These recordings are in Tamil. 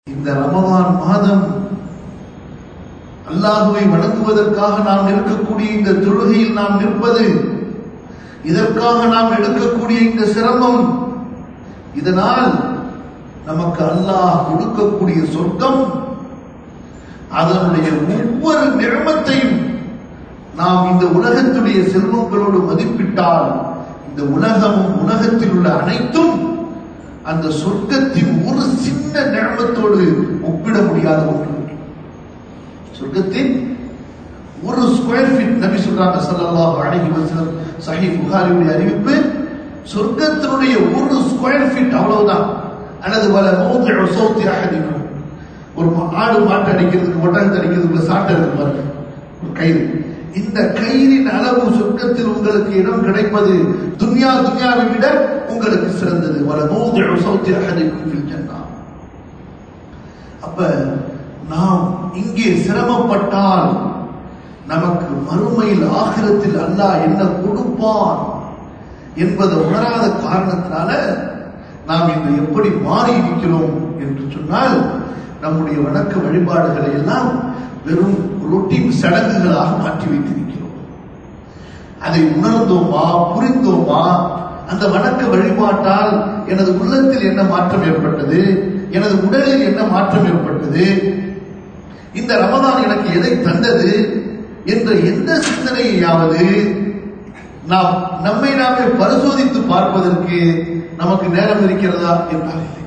இந்த ரமதான் மாதம் அல்லாஹுவை வணங்குவதற்காக நாம் இருக்கக்கூடிய இந்த தொழுகையில் நாம் நிற்பது இதற்காக நாம் எடுக்கக்கூடிய இந்த சிரமம் இதனால் நமக்கு அல்லாஹ் கொடுக்கக்கூடிய சொர்க்கம் அதனுடைய ஒவ்வொரு நிறமத்தையும் நாம் இந்த உலகத்துடைய செல்வங்களோடு மதிப்பிட்டால் இந்த உலகமும் உலகத்தில் உள்ள அனைத்தும் அந்த சொர்க்கத்தின் ஒரு சின்ன நிறமத்தோடு ஒப்பிட முடியாத ஒன்று சொர்க்கத்தின் ஒரு ஸ்கொயர் ஃபீட் நபி சொல்றாங்க ஸல்லல்லாஹு அலைஹி வஸல்லம் சஹீஹ் புகாரியுடைய அறிவிப்பு சொர்க்கத்தினுடைய ஒரு ஸ்கொயர் ஃபீட் அவ்வளவுதான் அல்லது வல மௌதிஉ சௌத்தி அஹதிக்கும் ஒரு ஆடு மாட்டு அடிக்கிறதுக்கு ஒட்டகத்தை அடிக்கிறதுக்குள்ள சாட்டை இருக்கு பாருங்க ஒரு கயிறு இந்த கயிறின் அளவு சொர்க்கத்தில் உங்களுக்கு இடம் கிடைப்பது துன்யா துன்யாவை விட உங்களுக்கு சிறந்தது வல மௌதிஉ சௌத்தி அஹதிக்கும் ஃபில் ஜன்னah அப்ப நாம் இங்கே சிரமப்பட்டால் நமக்கு மறுமையில் ஆகிரத்தில் அல்லாஹ் என்ன கொடுப்பான் என்பதை உணராத காரணத்தினால நாம் இன்று எப்படி மாறி இருக்கிறோம் என்று சொன்னால் நம்முடைய வணக்க வழிபாடுகளை எல்லாம் வெறும் ரொட்டீன் சடங்குகளாக மாற்றி வைத்திருக்கிறோம் அதை உணர்ந்தோமா புரிந்தோமா அந்த வணக்க வழிபாட்டால் எனது உள்ளத்தில் என்ன மாற்றம் ஏற்பட்டது எனது உடலில் என்ன மாற்றம் ஏற்பட்டது இந்த ரமதான் எனக்கு எதை தந்தது என்ற எந்த சிந்தனையாவது நாம் நம்மை நாமே பரிசோதித்து பார்ப்பதற்கு நமக்கு நேரம் இருக்கிறதா என்றால் இல்லை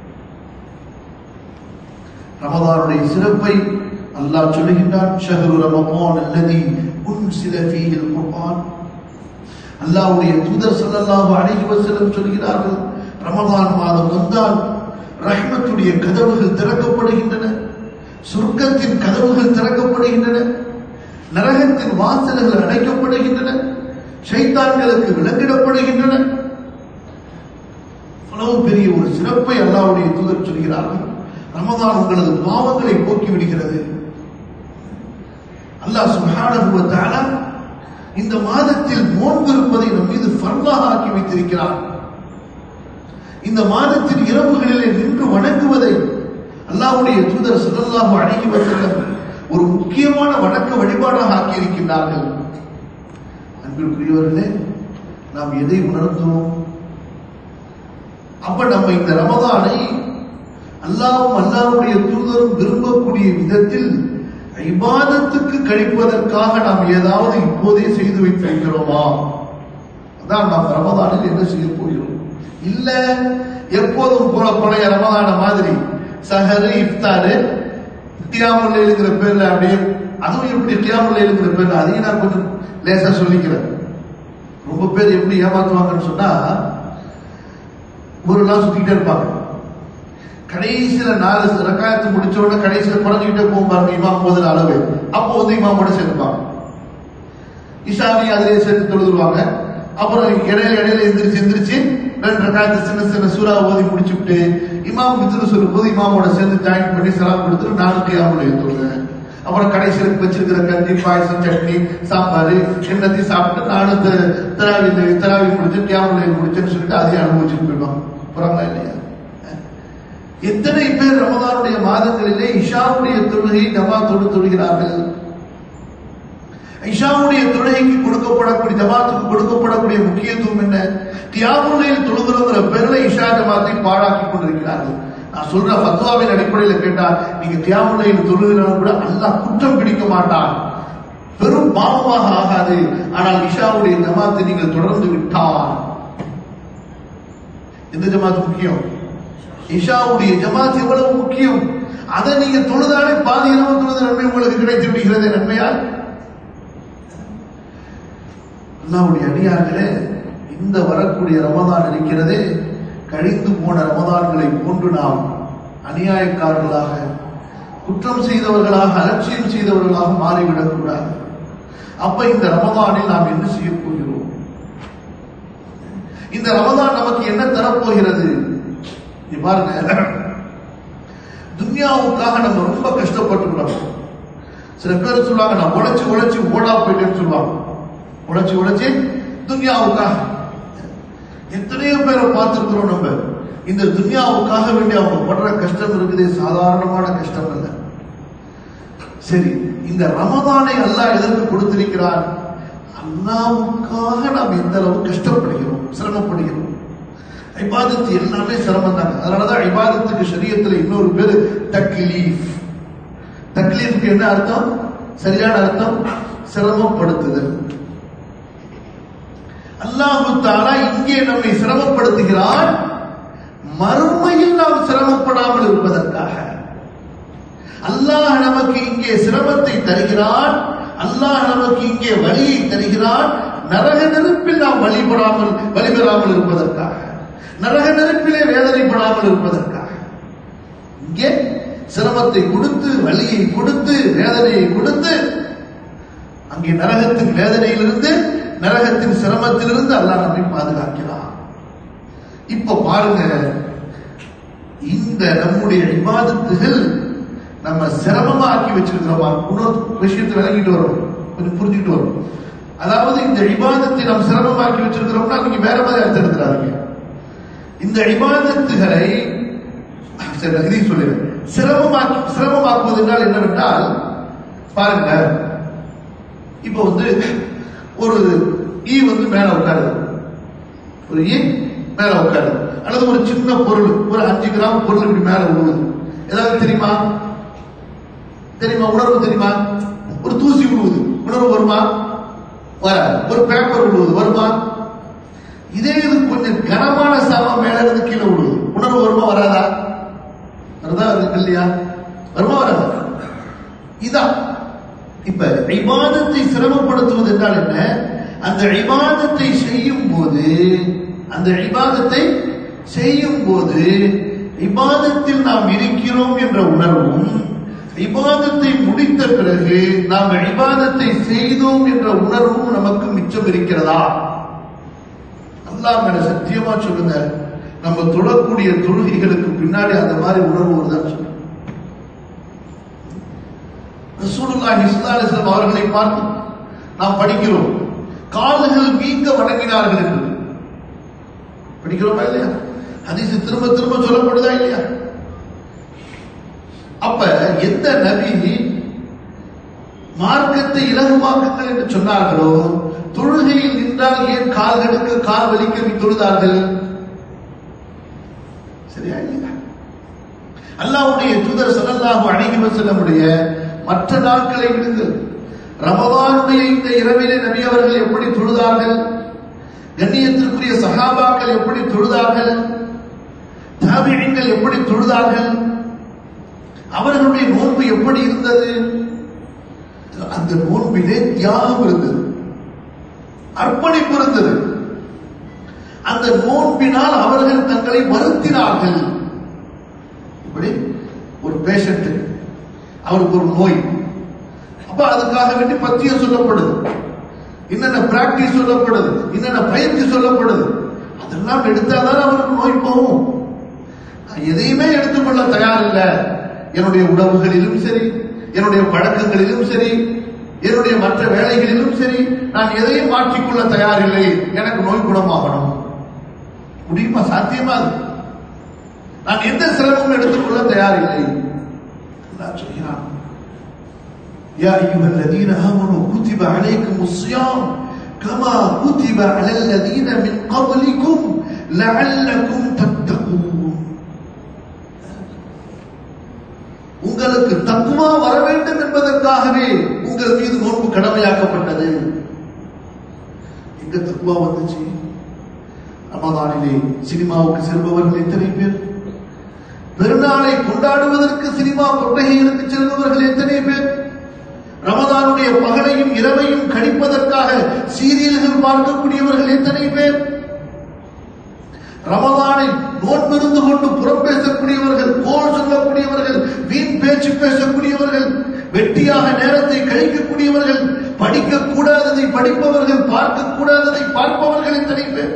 ரமதானுடைய சிறப்பை அல்லாஹ் சொல்லுகின்றான் ஷஹரு ரமதான் அல்லதி உன்சில ஃபீஹில் குர்ஆன் அல்லாஹ்வுடைய தூதர் ஸல்லல்லாஹு அலைஹி வஸல்லம் சொல்கிறார்கள் ரமதான் மாதம் வந்தால் ரஹ்மத்துடைய கதவுகள் திறக்கப்படுகின்றன சொர்க்கத்தின் கதவுகள் திறக்கப்படுகின்றன நரகத்தின் வாசல்கள் அடைக்கப்படுகின்றன ஷைத்தான்களுக்கு விலங்கிடப்படுகின்றன அவ்வளவு பெரிய ஒரு சிறப்பை அல்லாவுடைய தூதர் சொல்கிறார்கள் ரமதான் உங்களது பாவங்களை போக்கி விடுகிறது அல்லாஹ் சுப்ஹானஹு வ தஆலா இந்த மாதத்தில் நோன்பு இருப்பதை நம் மீது ஃபர்லாக ஆக்கி வைத்திருக்கிறார் இந்த மாதத்தின் இரவுகளிலே நின்று வணங்குவதை அல்லாஹ்வுடைய தூதர் ஸல்லல்லாஹு அலைஹி வஸல்லம் ஒரு முக்கியமான வணக்க வழிபாடாக ஆக்கி இருக்கின்றார்கள் அன்பிற்குரியவர்களே நாம் எதை உணர்ந்தோம் அப்ப நம்ம இந்த ரமதானை அல்லாவும் அல்லாவுடைய தூதரும் விரும்பக்கூடிய விதத்தில் இபாதத்துக்கு கழிப்பதற்காக நாம் ஏதாவது இப்போதே செய்து வைத்திருக்கிறோமா அதான் நாம் ரமதானில் என்ன செய்ய போகிறோம் இல்ல எப்போதும் போல பழைய ரமதான மாதிரி சஹரு இஃப்தாரு கியாமுல் எழுங்கிற பேர்ல அப்படியே அதுவும் எப்படி கியாமுல் எழுங்கிற பேர்ல அதையும் நான் கொஞ்சம் லேசா சொல்லிக்கிறேன் ரொம்ப பேர் எப்படி ஏமாத்துவாங்கன்னு சொன்னா ஒரு நாள் சுத்திக்கிட்டே இருப்பாங்க கடைசியில நாலு ரக்காயத்து முடிச்ச உடனே கடைசியில குறைஞ்சிக்கிட்டே போகும் பாருங்க இமாம் முதல் அளவு அப்போ வந்து இமாமோட சேர்ந்துப்பாங்க இஷாவி அதிலே சேர்த்து தொழுதுருவாங்க அப்புறம் இடையில இடையில எந்திரிச்சு எந்திரிச்சு ரெண்டு ரக்காயத்து சின்ன சின்ன சூறா ஓதி முடிச்சுட்டு இமாம் வித்துரு சொல்லும் போது இமாமோட சேர்ந்து ஜாயின் பண்ணி சலாம் கொடுத்துட்டு நானும் கியாமுல தொழுவேன் அப்புறம் கடைசியில் வச்சிருக்கிற கஞ்சி பாயசம் சட்னி சாம்பார் என்னத்தையும் சாப்பிட்டு நானும் திராவி திராவி முடிச்சு கியாமுல முடிச்சேன்னு சொல்லிட்டு அதையும் அனுபவிச்சுட்டு போயிடுவாங்க புறாங்களா இல்லையா எத்தனை பேர் ரமதானுடைய மாதங்களிலே இஷாவுடைய தொழுகை ஜமாத்தோடு தொழுகிறார்கள் இஷாவுடைய தொழுகைக்கு கொடுக்கப்படக்கூடிய ஜமாத்துக்கு கொடுக்கப்படக்கூடிய முக்கியத்துவம் என்ன தியாகுலையில் தொழுகிறோங்கிற பேர்ல இஷா ஜமாத்தை பாழாக்கி கொண்டிருக்கிறார்கள் நான் சொல்ற ஃபத்வாவின் அடிப்படையில் கேட்டால் நீங்க தியாகுலையில் தொழுகிறவங்க கூட அல்லாஹ் குற்றம் பிடிக்க மாட்டான் பெரும் பாவமாக ஆகாது ஆனால் இஷாவுடைய ஜமாத்தை நீங்கள் தொடர்ந்து விட்டால் எந்த ஜமாத் முக்கியம் இஷாவுடைய ஜமாத் எவ்வளவு முக்கியம் அதை நீங்க தொழுதாலே பாதி இரவு தொழுத நன்மை உங்களுக்கு கிடைத்து விடுகிறது நன்மையால் அல்லாவுடைய அடியார்களே இந்த வரக்கூடிய ரமதான் இருக்கிறதே கழிந்து போன ரமதான்களை போன்று நாம் அநியாயக்காரர்களாக குற்றம் செய்தவர்களாக அலட்சியம் செய்தவர்களாக மாறிவிடக் கூடாது அப்ப இந்த ரமதானில் நாம் என்ன செய்ய போகிறோம் இந்த ரமதான் நமக்கு என்ன தரப்போகிறது நீ பாருங்க துன்யாவுக்காக நம்ம ரொம்ப கஷ்டப்பட்டு சில பேர் சொல்லுவாங்க நான் உழைச்சு உழைச்சு ஓடா போயிட்டேன்னு சொல்லுவாங்க உழைச்சு உழைச்சு துன்யாவுக்காக எத்தனையோ பேரை பார்த்திருக்கிறோம் நம்ம இந்த துன்யாவுக்காக வேண்டி அவங்க படுற கஷ்டம் இருக்குதே சாதாரணமான கஷ்டம் அல்ல சரி இந்த ரமதானை அல்லாஹ் எதற்கு கொடுத்திருக்கிறான் அல்லாவுக்காக நாம் எந்த அளவு கஷ்டப்படுகிறோம் சிரமப்படுகிறோம் இபாதத்து எல்லாமே சிரமம் தாங்க அதனாலதான் இபாதத்துக்கு சரியத்துல இன்னொரு பேரு தக்லீஃப் தக்லீஃப்க்கு என்ன அர்த்தம் சரியான அர்த்தம் சிரமப்படுத்துதல் அல்லாஹு தாலா இங்கே நம்மை சிரமப்படுத்துகிறான் மறுமையில் நாம் சிரமப்படாமல் இருப்பதற்காக அல்லாஹ் நமக்கு இங்கே சிரமத்தை தருகிறான் அல்லாஹ் நமக்கு இங்கே வழியை தருகிறான் நரக நெருப்பில் நாம் வழிபடாமல் வழிபெறாமல் இருப்பதற்காக நரக நெருப்பிலே வேதனைப்படாமல் இருப்பதற்காக இங்கே சிரமத்தை கொடுத்து வழியை கொடுத்து வேதனையை கொடுத்து அங்கே நரகத்தின் வேதனையிலிருந்து நரகத்தின் சிரமத்திலிருந்து அல்லாஹ் நம்மை பாதுகாக்கிறான் இப்ப பாருங்க இந்த நம்முடைய விவாதத்துகள் நம்ம சிரமமா ஆக்கி வச்சிருக்கிறோமா இன்னொரு விஷயத்தை விளங்கிட்டு வரும் கொஞ்சம் புரிஞ்சுட்டு வரும் அதாவது இந்த விவாதத்தை நாம் சிரமமாக்கி வச்சிருக்கிறோம்னா நீங்க வேற மாதிரி அர்த்தம் எடுத்துறாதீங்க இந்த விவாதத்துகளை சரி இதையும் சொல்லிடுறேன் சிரமமாக்கி சிரமமாக்குவது என்றால் என்னவென்றால் பாருங்க இப்போ வந்து ஒரு ஈ வந்து மேல உட்காருது ஒரு ஈ மேல உட்காருது அல்லது ஒரு சின்ன பொருள் ஒரு அஞ்சு கிராம் பொருள் இப்படி மேல விழுவுது ஏதாவது தெரியுமா தெரியுமா உணர்வு தெரியுமா ஒரு தூசி விழுவுது உணர்வு வருமா வராது ஒரு பேப்பர் விழுவுது வருமா இதே இது கொஞ்சம் கனமான சாமம் மேல இருந்து கீழே விழுவுது உணர்வு வருமா வராதா வருதா இருக்கு இல்லையா வருமா வராதா இதான் இப்ப இபாதத்தை சிரமப்படுத்துவது என்றால் என்ன அந்த இபாதத்தை செய்யும் போது அந்த இபாதத்தை செய்யும் போது இபாதத்தில் நாம் இருக்கிறோம் என்ற உணர்வும் இபாதத்தை முடித்த பிறகு நாம் இபாதத்தை செய்தோம் என்ற உணர்வும் நமக்கு மிச்சம் இருக்கிறதா அல்லாஹ் மேல சத்தியமா சொல்லுங்க நம்ம தொழக்கூடிய தொழுகைகளுக்கு பின்னாடி அந்த மாதிரி உணர்வு வருதான் சொல்லுங்க ரசூலுல்லாஹி ஸல்லல்லாஹு அலைஹி வஸல்லம் அவர்களை பார்த்து நாம் படிக்கிறோம் கால்கள் வீங்க வணங்கினார்கள் என்று படிக்கிறோமா இல்லையா ஹதீஸ் திரும்ப திரும்ப சொல்லப்படுதா இல்லையா அப்ப எந்த நபி மார்க்கத்தை இலகுவாக்குங்கள் என்று சொன்னார்களோ தொழுகையில் நின்றால் ஏன் கால்களுக்கு கால் வலிக்க தொழுதார்கள் சரியா இல்லையா அல்லாவுடைய தூதர் சல்லல்லாஹு அலைஹி வஸல்லமுடைய மற்ற நாட்களை விடுங்கள் ரமதானுடைய இந்த இரவிலே நபி அவர்கள் எப்படி தொழுதார்கள் கண்ணியத்திற்குரிய சகாபாக்கள் எப்படி தொழுதார்கள் தாபியங்கள் எப்படி தொழுதார்கள் அவர்களுடைய நோன்பு எப்படி இருந்தது அந்த நோன்பிலே தியாகம் இருந்தது அர்ப்பணிப்பு இருந்தது அந்த நோன்பினால் அவர்கள் தங்களை வருத்தினார்கள் இப்படி ஒரு பேஷண்ட் அவருக்கு ஒரு நோய் அப்ப அதுக்காக வேண்டி பத்தியம் சொல்லப்படுது என்னென்ன பிராக்டிஸ் சொல்லப்படுது என்னென்ன பயிற்சி சொல்லப்படுது அதெல்லாம் எடுத்தாதான் அவருக்கு நோய் போகும் நான் எதையுமே எடுத்துக்கொள்ள தயார் இல்லை என்னுடைய உணவுகளிலும் சரி என்னுடைய பழக்கங்களிலும் சரி என்னுடைய மற்ற வேலைகளிலும் சரி நான் எதையும் மாற்றிக்கொள்ள தயாரில்லை எனக்கு நோய் குணமாகணும் முடியுமா சாத்தியமா அது நான் எந்த சிரமமும் எடுத்துக்கொள்ள தயாரில்லை அல்லாஹ் சொல்கிறான் يا أيها الذين آمنوا كتب عليكم الصيام كما كتب على الذين من قبلكم لعلكم تتقون உங்களுக்கு தக்குவா வர வேண்டும் என்பதற்காகவே உங்கள் மீது நோன்பு கடமையாக்கப்பட்டது எங்க தக்குவா வந்துச்சு ரமதானிலே சினிமாவுக்கு செல்பவர்கள் எத்தனை பேர் பெருநாளை கொண்டாடுவதற்கு சினிமா கொட்டகைகளுக்கு செல்பவர்கள் எத்தனை பேர் ரமதானுடைய பகலையும் இரவையும் கழிப்பதற்காக சீரியல்கள் பார்க்கக்கூடியவர்கள் எத்தனை பேர் ரமதானை நோன்பிருந்து கொண்டு புறம் பேசக்கூடியவர்கள் கோல் சொல்லக்கூடியவர்கள் வீண் பேச்சு பேசக்கூடியவர்கள் வெட்டியாக நேரத்தை கழிக்கக்கூடியவர்கள் படிக்க கூடாததை படிப்பவர்கள் பார்க்க கூடாததை பார்ப்பவர்கள் எத்தனை பேர்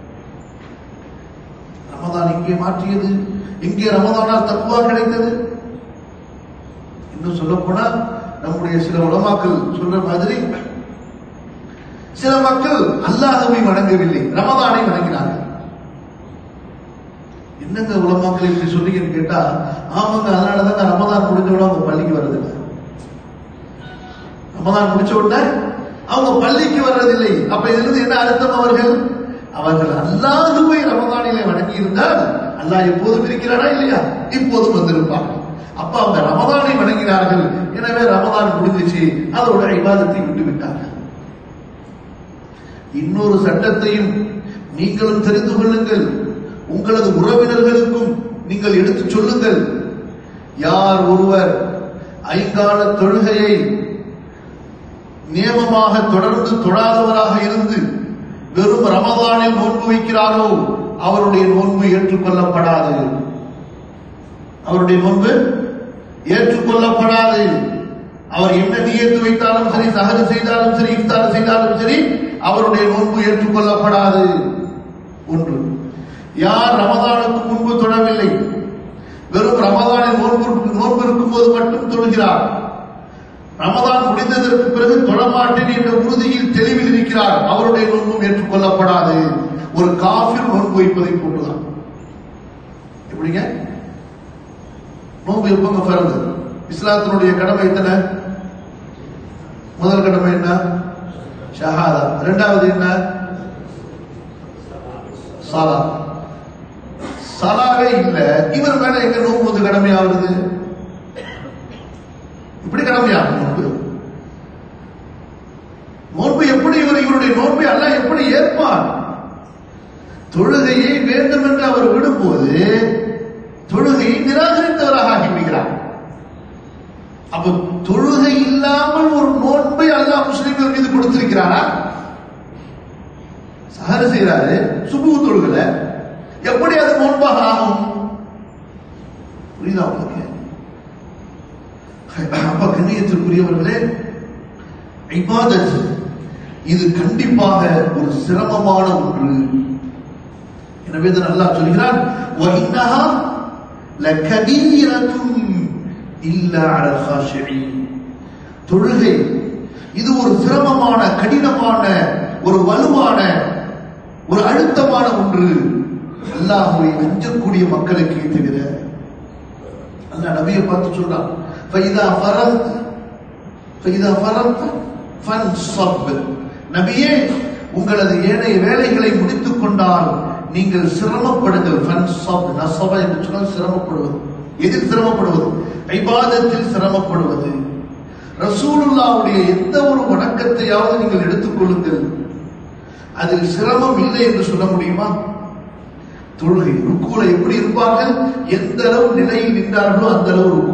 ரமதான் இங்கே மாற்றியது இங்கே ரமதானால் தக்குவா கிடைத்தது இன்னும் சொல்ல போனா நம்முடைய சில உலமாக்கள் சொல்ற மாதிரி சில மக்கள் அல்லாஹவை வணங்கவில்லை ரமதானை வணங்கினார்கள் என்னங்க உலமாக்கள் இப்படி சொன்னீங்கன்னு கேட்டா ஆமாங்க அதனாலதாங்க ரமதான் முடிஞ்ச உடனே அவங்க பள்ளிக்கு வர்றதில்லை ரமதான் முடிச்ச உடனே அவங்க பள்ளிக்கு வர்றதில்லை அப்ப இதுல இருந்து என்ன அர்த்தம் அவர்கள் அவர்கள் அல்லாதுவை ரமதானிலே வணங்கி இருந்தால் அல்லாஹ் எப்போதும் இருக்கிறாரா இல்லையா இப்போதும் வந்திருப்பார்கள் அப்ப அவங்க ரமதானை வணங்கினார்கள் எனவே ரமதான் முடிஞ்சிச்சு அதோட இபாதத்தை விட்டு விட்டார்கள் இன்னொரு சட்டத்தையும் நீங்களும் தெரிந்து கொள்ளுங்கள் உங்களது உறவினர்களுக்கும் நீங்கள் எடுத்துச் சொல்லுங்கள் யார் ஒருவர் ஐங்கால தொழுகையை நியமமாக தொடர்ந்து தொழாதவராக இருந்து வெறும் ரமதானில் நோன்பு வைக்கிறாரோ அவருடைய நோன்பு ஏற்றுக்கொள்ளப்படாது அவருடைய நோன்பு ஏற்றுக்கொள்ளப்படாது அவர் என்ன நியத்து வைத்தாலும் சரி சகஜ செய்தாலும் சரி இஃப்தார் செய்தாலும் சரி அவருடைய நோன்பு ஏற்றுக்கொள்ளப்படாது ஒன்று யார் ரமதானுக்கு முன்பு தொழவில்லை வெறும் ரமதானில் நோன்பு நோன்பு இருக்கும்போது மட்டும் தொழுகிறார் ரமதான் முடிந்ததற்கு பிறகு தொழமாட்டேன் என்ற உறுதியில் தெளிவில் இருக்கிறார் அவருடைய நோன்பும் ஏற்றுக்கொள்ளப்படாது ஒரு காஃபிர் நோன்பு வைப்பதை போட்டுதான் எப்படிங்க நோன்பு எப்பங்க பிறந்து இஸ்லாத்தினுடைய கடமை எத்தனை முதல் கடமை என்ன ஷஹாதா இரண்டாவது என்ன சலா சலாவே இல்ல இவர் மேல எங்க நோன்பு வந்து கடமையாகிறது இப்படி கடமையாகும் நோன்பு நோன்பு எப்படி இவர் இவருடைய நோன்பை அல்ல எப்படி ஏற்பான் தொழுகையை வேண்டும் என்று அவர் விடும்போது தொழுகையை நிராகரித்தவராக ஆகிவிடுகிறார் அப்ப தொழுகை இல்லாமல் ஒரு நோன்பை அல்லாஹ் முஸ்லிம்கள் மீது கொடுத்திருக்கிறாரா சஹர் செய்யறாரு சுபு தொழுகல எப்படி அது நோன்பாக ஆகும் புரியுதா உங்களுக்கு அப்ப கண்ணியத்திற்குரியவர்களே இபாதத் இது கண்டிப்பாக ஒரு சிரமமான ஒன்று எனவே தான் அல்லாஹ் சொல்கிறான் وَإِنَّهَا لَكَبِيرَةٌ إِلَّا عَلَى الْخَاشِعِينَ தொழுகை இது ஒரு சிரமமான கடினமான ஒரு வலுவான ஒரு அழுத்தமான ஒன்று அல்லாஹுவை அஞ்சக்கூடிய மக்களுக்கு தவிர அல்லாஹ் நபியை பார்த்து சொல்றான் فإذا فرغت فإذا فرغت فانصب நபியே உங்களது ஏனைய வேலைகளை முடித்துக் கொண்டால் நீங்கள் சிரமப்படுங்கள் ஃபன்சப் நசப என்று சொன்னால் சிரமப்படுவது எதில் சிரமப்படுவது ஐபாதத்தில் சிரமப்படுவது ரசூலுல்லாவுடைய எந்த ஒரு வணக்கத்தையாவது நீங்கள் எடுத்துக்கொள்ளுங்கள் அதில் சிரமம் இல்லை என்று சொல்ல முடியுமா தொழுகை ருக்குல எப்படி இருப்பார்கள் எந்த அளவு நிலையில் நின்றார்களோ அந்த அளவு ருக்கு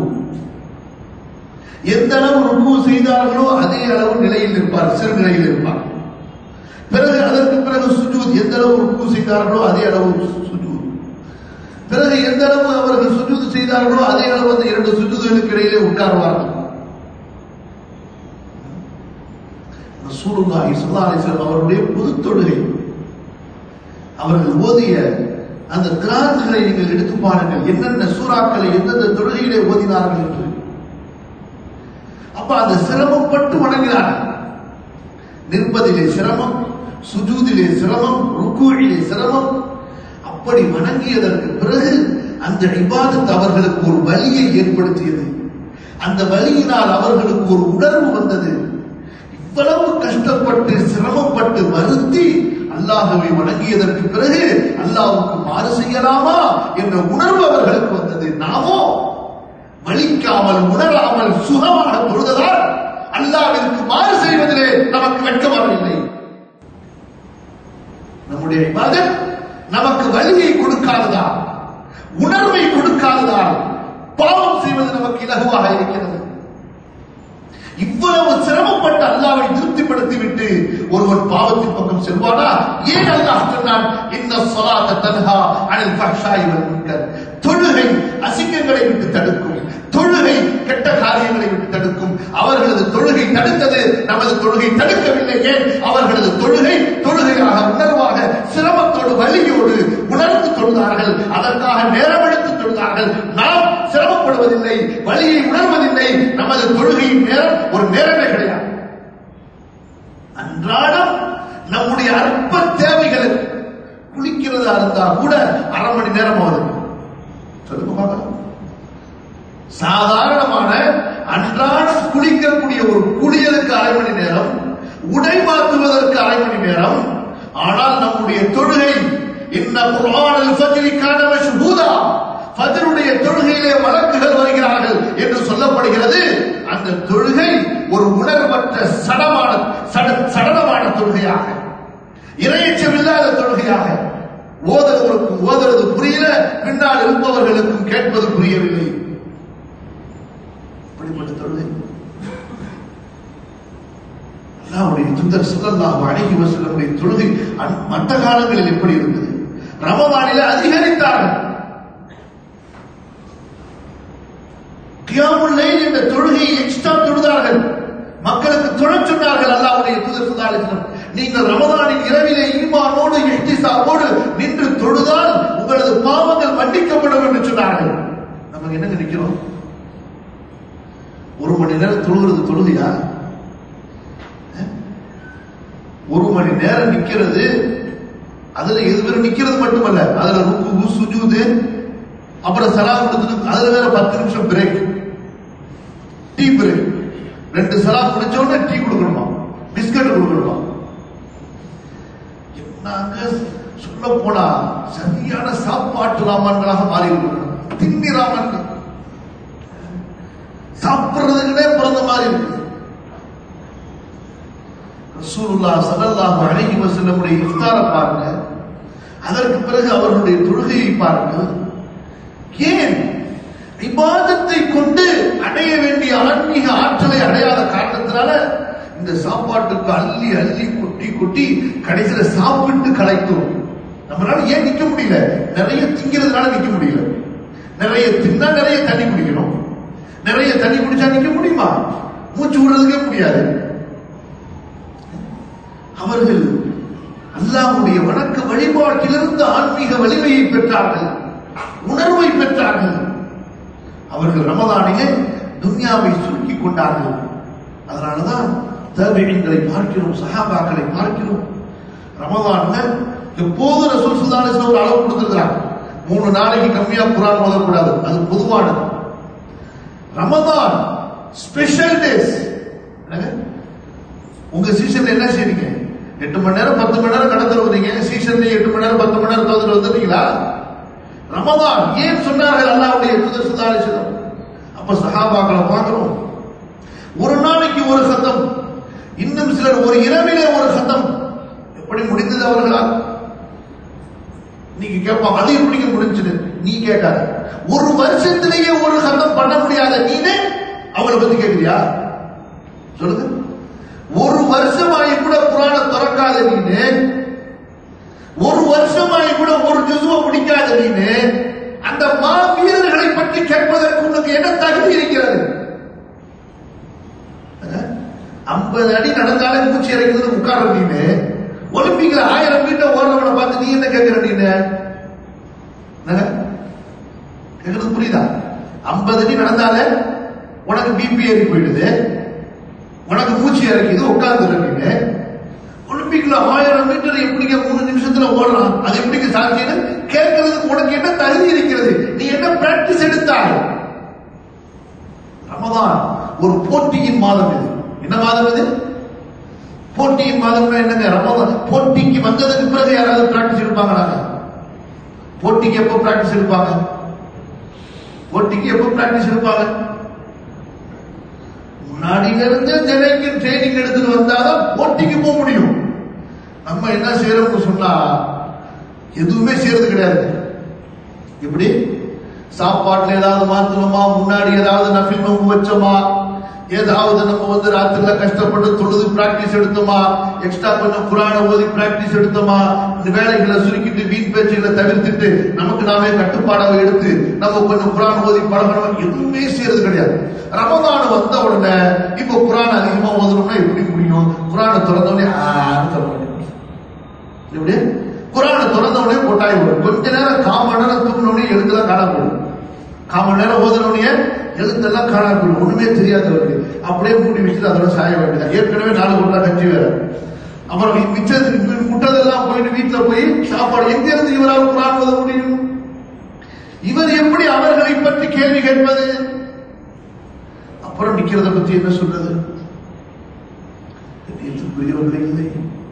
எந்த அளவு ருக்கு செய்தார்களோ அதே அளவு நிலையில் இருப்பார் சிறு நிலையில் இருப்பார் பிறகு அதற்கு பிறகு சுஜூத் எந்த அளவு ருக்கு செய்தார்களோ அதே அளவு சுஜூத் பிறகு எந்த அளவு அவர்கள் சுஜூத் செய்தார்களோ அதே அளவு அந்த இரண்டு சுஜூதுகளுக்கு இடையிலே உட்காருவார்கள் ரசூலுல்லாஹி ஸல்லல்லாஹு அலைஹி வஸல்லம் அவருடைய பொது தொழுகை அவர்கள் ஓதிய அந்த கிராத்துகளை நீங்கள் எடுத்து பாருங்கள் என்னென்ன சூறாக்களை எந்தெந்த தொழுகையிலே ஓதினார்கள் என்று அப்ப அந்த சிரமப்பட்டு வணங்கினார்கள் நிற்பதிலே சிரமம் சுஜூதிலே சிரமம் ருக்குவிலே சிரமம் அப்படி வணங்கியதற்கு பிறகு அந்த இபாதத் அவர்களுக்கு ஒரு வலியை ஏற்படுத்தியது அந்த வலியினால் அவர்களுக்கு ஒரு உணர்வு வந்தது இவ்வளவு கஷ்டப்பட்டு சிரமப்பட்டு வருத்தி அல்லாஹுவை வணங்கியதற்கு பிறகு அல்லாஹ்வுக்கு மாறு செய்யலாமா என்ற உணர்வு அவர்களுக்கு வந்தது நாமோ வலிக்காமல் உணராமல் சுகமாக தொழுததால் அல்லாவிற்கு மாறு செய்வதிலே நமக்கு வெட்கமாகவில்லை நம்முடைய இபாதத் நமக்கு வலியை கொடுக்காததால் உணர்வை கொடுக்காததால் பாவம் செய்வது நமக்கு இலகுவாக இருக்கிறது இவ்வளவு சிரமப்பட்டு அல்லாவை திருப்திப்படுத்தி விட்டு ஒருவன் பாவத்தின் பக்கம் செல்வானா ஏன் அல்லாஹ் சொன்னான் இந்த சொலாத்த தன்ஹா அனில் ஃபஹ்ஷாய் வல் முன்கர் தொழுகை அசிங்கங்களை விட்டு தடுக்கும் தொழுகை கெட்ட காரியங்களை விட்டு தடுக்கும் அவர்களது தொழுகை தடுத்தது நமது தொழுகை தடுக்கவில்லை ஏன் அவர்களது தொழுகை தொழுகையாக உணர்வாக சிரமத்தோடு வலியோடு உணர்ந்து தொழுதார்கள் அதற்காக நேரம் எடுத்து தொழுதார்கள் நாம் சிரமப்படுவதில்லை வலியை உணர்வதில்லை நமது தொழுகையின் நேரம் ஒரு நேரமே கிடையாது அன்றாடம் நம்முடைய அற்ப தேவைகளுக்கு குளிக்கிறதா இருந்தா கூட அரை மணி நேரம் ஆகுது சொல்லுங்க பார்க்கலாம் சாதாரணமான அன்றாடம் குளிக்கக்கூடிய ஒரு குளியலுக்கு அரை மணி நேரம் உடை மாற்றுவதற்கு அரை மணி நேரம் ஆனால் நம்முடைய தொழுகை இன்ன குர்ஆனல் ஃபஜ்ரி கான மஷ்ஹூதா ஃபஜ்ருடைய தொழுகையிலே வழக்குகள் வருகிறார்கள் என்று சொல்லப்படுகிறது அந்த தொழுகை ஒரு உணர்வற்ற சடமான சட- சடலமான தொழுகையாக இரையச்சமில்லாத தொழுகையாக ஓதுறவருக்கும் ஓதுறது புரியல பின்னால் இருப்பவர்களுக்கும் கேட்பது புரியவில்லை அப்படிப்பட்ட தொழுகை அல்லாஹ்வுடைய தூதர் ஸல்லல்லாஹு அலைஹி வஸல்லமுடைய தொழுகை அன்- மற்ற காலங்களில் எப்படி இருந்தது ரமதானிலே அதிகரித்தார்கள் கியாமுல் லைல் என்ற தொழுகையை எக்ஸ்ட்ரா தொழுதார்கள் மக்களுக்கு தொழச் சொன்னார்கள் அல்லாஹ்வுடைய தூதர் ஸல்லல்லாஹு அலைஹி வஸல்லம் நீங்கள் ரமதானின் இரவிலே ஈமானோடு இஹ்திசாபோடு நின்று தொழுதால் உங்களது பாவங்கள் மன்னிக்கப்படும் என்று சொன்னார்கள் நம்ம என்னங்க நிக்கிறோம் ஒரு மணி நேரம் தொழுகிறது தொழுகையா அஹ்? ஒரு மணி நேரம் நிக்கிறது அதுல எது வெறும் நிக்கிறது மட்டுமல்ல அதுல ருக்கு சுஜூது அப்புறம் சலாம் கொடுத்துட்டு அதுல வேற பத்து நிமிஷம் பிரேக் டீ பிரேக் ரெண்டு சலாம் முடிச்ச உடனே டீ கொடுக்கணுமா பிஸ்கட் கொடுக்கணுமா நாங்க சொல்ல போனா சரியான சாப்பாட்டு ராமன்களாக மாறி இருக்கிறோம் திண்ணி ராமன் சாப்பிடுறதுக்குனே பிறந்த மாதிரி இருக்கு ரசூலுல்லா ஸல்லல்லாஹு அலைஹி வஸல்லமுடைய இஃப்தாரை பாருங்க அதற்கு பிறகு அவர்களுடைய தொழுகையை பாருங்க ஏன் இபாதத்தை கொண்டு அடைய வேண்டிய ஆன்மீக ஆற்றலை அடையாத காரணத்தினால இந்த சாப்பாட்டுக்கு அள்ளி அள்ளி கொட்டி கொட்டி கடைசியில சாப்பிட்டு கலைத்தோம் நம்மளால ஏன் நிக்க முடியல நிறைய திங்கிறதுனால நிக்க முடியல நிறைய தின்னா நிறைய தண்ணி குடிக்கணும் நிறைய தண்ணி குடிச்சா நிக்க முடியுமா மூச்சு விடுறதுக்கே முடியாது அவர்கள் அல்லாஹ்வுடைய வணக்க வழிபாட்டிலிருந்து ஆன்மீக வலிமையை பெற்றார்கள் உணர்வை பெற்றார்கள் அவர்கள் ரமதானிலே துன்யாவை சுருக்கிக் கொண்டார்கள் அதனாலதான் தபிகளை பார்க்கிறோம் சஹாபாக்களை பார்க்கிறோம் ரமதான்ல எப்போது ரசூல் சுல்தான் ஒரு அளவு கொடுத்திருக்கிறாங்க மூணு நாளைக்கு கம்மியா குரான் ஓதக்கூடாது அது பொதுவானது ரமதான் ஸ்பெஷல் டேஸ் உங்க சீசன்ல என்ன செய்றீங்க எட்டு மணி நேரம் பத்து மணி நேரம் கடத்தல் வருவீங்க சீசன்ல எட்டு மணி நேரம் பத்து மணி நேரம் தோதல் வந்துட்டீங்களா ரமதான் ஏன் சொன்னார்கள் அல்லாவுடைய தூதர் சுதாரிசனம் அப்ப சஹாபாக்களை பார்க்கிறோம் ஒரு நாளைக்கு ஒரு சத்தம் இன்னும் சிலர் ஒரு இரவிலே ஒரு சத்தம் எப்படி முடிந்தது அவர்களால் நீங்க கேட்பாங்க அது எப்படிங்க முடிஞ்சது நீ கேட்காத ஒரு வருஷத்திலேயே ஒரு சத்தம் பண்ண முடியாத நீனே அவளை பத்தி கேட்கிறியா சொல்லுங்க ஒரு வருஷமாயி கூட புராண திறக்காத நீனு ஒரு வருஷமாயி கூட ஒரு ஜுசுவ பிடிக்காத நீனு அந்த மா வீரர்களை பற்றி கேட்பதற்கு உனக்கு என்ன தகுதி இருக்கிறது ஐம்பது அடி நடந்தாலே மூச்சு இறங்குறது உட்கார்ற நீனு ஒலிம்பிக்ல ஆயிரம் மீட்டர் ஓடுறவனை பார்த்து நீ என்ன கேட்கிற நீனு என்னங்க? கேட்கறது புரியுதா ஐம்பது அடி நடந்தாலே உனக்கு பிபி ஏறி போயிடுது உனக்கு மூச்சு இறக்கிது உட்கார்ந்து நீனு ஒலிம்பிக்ல ஆயிரம் மீட்டர் எப்படிங்க மூணு நிமிஷத்துல ஓடுறான் அது எப்படிங்க சாத்தியம் கேட்கறதுக்கு உனக்கு என்ன தகுதி இருக்கிறது நீ என்ன பிராக்டிஸ் எடுத்தாய் ரமதான் ஒரு போட்டியின் மாதம் இது என்ன மாதம் இது போட்டியின் மாதம்னா என்னங்க ரமதான் போட்டிக்கு வந்ததுக்கு பிறகு யாராவது பிராக்டிஸ் எடுப்பாங்களா போட்டிக்கு எப்போ பிராக்டிஸ் எடுப்பாங்க போட்டிக்கு எப்போ பிராக்டிஸ் எடுப்பாங்க முன்னாடியில இருந்து தினைக்கு ட்ரைனிங் எடுத்துட்டு வந்தாதான் போட்டிக்கு போக முடியும் நம்ம என்ன செய்யறோம்னு சொன்னா எதுவுமே செய்யறது கிடையாது எப்படி சாப்பாட்டுல ஏதாவது மாத்தணுமா முன்னாடி ஏதாவது நஃபில் நோம்பு வச்சோமா ஏதாவது நம்ம வந்து ராத்திரில கஷ்டப்பட்டு தொழுது பிராக்டிஸ் எடுத்தோமா எக்ஸ்ட்ரா கொஞ்சம் குரான ஓதி பிராக்டிஸ் எடுத்தோமா இந்த வேலைகளை சுருக்கிட்டு வீண் பேச்சுகளை தவிர்த்துட்டு நமக்கு நாமே கட்டுப்பாடாக எடுத்து நம்ம கொஞ்சம் குரான் ஓதி பழகணும் எதுவுமே செய்யறது கிடையாது ரமதான வந்த உடனே இப்போ குரான் அதிகமா ஓதணும்னா எப்படி முடியும் குரானை திறந்த உடனே ஆன்னு சொல்ல முடியும் எப்படி குரானை திறந்த உடனே கொட்டாய் வரும் கொஞ்ச நேரம் கால் மணி நேரம் தூங்கின உடனே எழுந்துலாம் காணாம போயிடும் கால் மணி நேரம் ஓதுன உடனே எழுத்தெல்லாம் காணாம போயிடும் ஒண்ணுமே தெரியாது அவருக்கு அப்படியே மூடி வச்சுட்டு அதோட சாய வேண்டியது ஏற்கனவே நாலு கொண்டா கஞ்சி வேற அப்புறம் மிச்சது முட்டதெல்லாம் போயிட்டு வீட்டுல போய் சாப்பாடு எங்க இருந்து இவரால் குரான் ஓத முடியும் இவர் எப்படி அவர்களை பற்றி கேள்வி கேட்பது அப்புறம் நிக்கிறத பத்தி என்ன சொல்றது கண்ணியத்துக்குரியவர்களே இல்லை